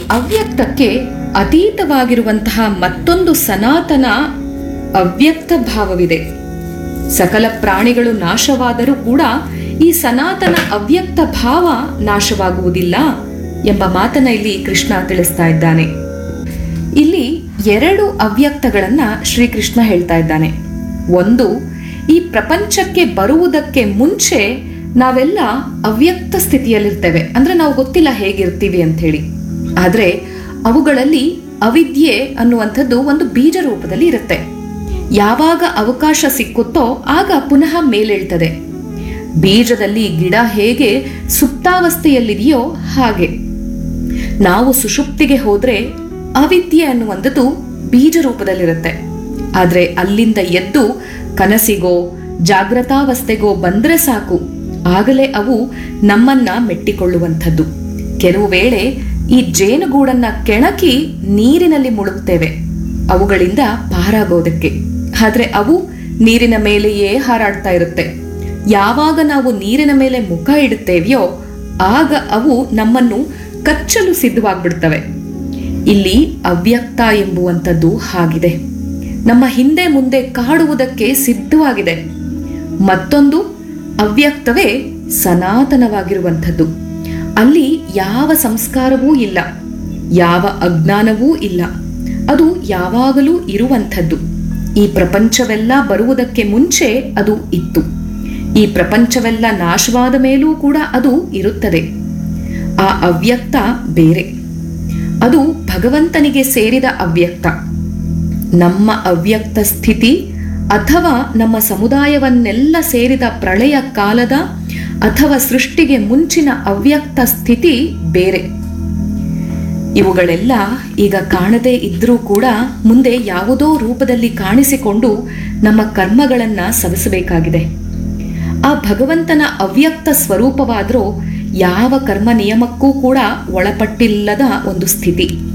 ಅವ್ಯಕ್ತಕ್ಕೆ ಅತೀತವಾಗಿರುವಂತಹ ಮತ್ತೊಂದು ಸನಾತನ ಅವ್ಯಕ್ತ ಭಾವವಿದೆ ಸಕಲ ಪ್ರಾಣಿಗಳು ನಾಶವಾದರೂ ಕೂಡ ಈ ಸನಾತನ ಅವ್ಯಕ್ತ ಭಾವ ನಾಶವಾಗುವುದಿಲ್ಲ ಎಂಬ ಮಾತನ್ನ ಇಲ್ಲಿ ಕೃಷ್ಣ ತಿಳಿಸ್ತಾ ಇದ್ದಾನೆ ಇಲ್ಲಿ ಎರಡು ಅವ್ಯಕ್ತಗಳನ್ನ ಶ್ರೀಕೃಷ್ಣ ಹೇಳ್ತಾ ಇದ್ದಾನೆ ಒಂದು ಈ ಪ್ರಪಂಚಕ್ಕೆ ಬರುವುದಕ್ಕೆ ಮುಂಚೆ ನಾವೆಲ್ಲ ಅವ್ಯಕ್ತ ಸ್ಥಿತಿಯಲ್ಲಿರ್ತೇವೆ ಅಂದ್ರೆ ನಾವು ಗೊತ್ತಿಲ್ಲ ಹೇಗಿರ್ತೀವಿ ಅಂತ ಹೇಳಿ ಆದ್ರೆ ಅವುಗಳಲ್ಲಿ ಅವಿದ್ಯೆ ಅನ್ನುವಂಥದ್ದು ಒಂದು ಬೀಜ ರೂಪದಲ್ಲಿ ಇರುತ್ತೆ ಯಾವಾಗ ಅವಕಾಶ ಸಿಕ್ಕುತ್ತೋ ಆಗ ಪುನಃ ಮೇಲೇಳ್ತದೆ ಬೀಜದಲ್ಲಿ ಗಿಡ ಹೇಗೆ ಸುಪ್ತಾವಸ್ಥೆಯಲ್ಲಿದೆಯೋ ಹಾಗೆ ನಾವು ಸುಷುಪ್ತಿಗೆ ಹೋದ್ರೆ ಅವಿದ್ಯೆ ಅನ್ನುವಂಥದ್ದು ಬೀಜ ರೂಪದಲ್ಲಿರುತ್ತೆ ಆದ್ರೆ ಅಲ್ಲಿಂದ ಎದ್ದು ಕನಸಿಗೋ ಜಾಗ್ರತಾವಸ್ಥೆಗೋ ಬಂದ್ರೆ ಸಾಕು ಆಗಲೇ ಅವು ನಮ್ಮನ್ನ ಮೆಟ್ಟಿಕೊಳ್ಳುವಂಥದ್ದು ಕೆಲವು ವೇಳೆ ಈ ಜೇನುಗೂಡನ್ನ ಕೆಣಕಿ ನೀರಿನಲ್ಲಿ ಮುಳುಗ್ತೇವೆ ಅವುಗಳಿಂದ ಪಾರಾಗೋದಕ್ಕೆ ಆದ್ರೆ ಅವು ನೀರಿನ ಮೇಲೆಯೇ ಹಾರಾಡ್ತಾ ಇರುತ್ತೆ ಯಾವಾಗ ನಾವು ನೀರಿನ ಮೇಲೆ ಮುಖ ಇಡುತ್ತೇವೆಯೋ ಆಗ ಅವು ನಮ್ಮನ್ನು ಕಚ್ಚಲು ಸಿದ್ಧವಾಗ್ಬಿಡ್ತವೆ ಇಲ್ಲಿ ಅವ್ಯಕ್ತ ಎಂಬುವಂಥದ್ದು ಹಾಗಿದೆ ನಮ್ಮ ಹಿಂದೆ ಮುಂದೆ ಕಾಡುವುದಕ್ಕೆ ಸಿದ್ಧವಾಗಿದೆ ಮತ್ತೊಂದು ಅವ್ಯಕ್ತವೇ ಸನಾತನವಾಗಿರುವಂಥದ್ದು ಅಲ್ಲಿ ಯಾವ ಸಂಸ್ಕಾರವೂ ಇಲ್ಲ ಯಾವ ಅಜ್ಞಾನವೂ ಇಲ್ಲ ಅದು ಯಾವಾಗಲೂ ಇರುವಂಥದ್ದು ಈ ಪ್ರಪಂಚವೆಲ್ಲ ಬರುವುದಕ್ಕೆ ಮುಂಚೆ ಅದು ಇತ್ತು ಈ ಪ್ರಪಂಚವೆಲ್ಲ ನಾಶವಾದ ಮೇಲೂ ಕೂಡ ಅದು ಇರುತ್ತದೆ ಆ ಅವ್ಯಕ್ತ ಬೇರೆ ಅದು ಭಗವಂತನಿಗೆ ಸೇರಿದ ಅವ್ಯಕ್ತ ನಮ್ಮ ಅವ್ಯಕ್ತ ಸ್ಥಿತಿ ಅಥವಾ ನಮ್ಮ ಸಮುದಾಯವನ್ನೆಲ್ಲ ಸೇರಿದ ಪ್ರಳಯ ಕಾಲದ ಅಥವಾ ಸೃಷ್ಟಿಗೆ ಮುಂಚಿನ ಅವ್ಯಕ್ತ ಸ್ಥಿತಿ ಬೇರೆ ಇವುಗಳೆಲ್ಲ ಈಗ ಕಾಣದೇ ಇದ್ರೂ ಕೂಡ ಮುಂದೆ ಯಾವುದೋ ರೂಪದಲ್ಲಿ ಕಾಣಿಸಿಕೊಂಡು ನಮ್ಮ ಕರ್ಮಗಳನ್ನ ಸವಿಸಬೇಕಾಗಿದೆ ಆ ಭಗವಂತನ ಅವ್ಯಕ್ತ ಸ್ವರೂಪವಾದರೂ ಯಾವ ಕರ್ಮ ನಿಯಮಕ್ಕೂ ಕೂಡ ಒಳಪಟ್ಟಿಲ್ಲದ ಒಂದು ಸ್ಥಿತಿ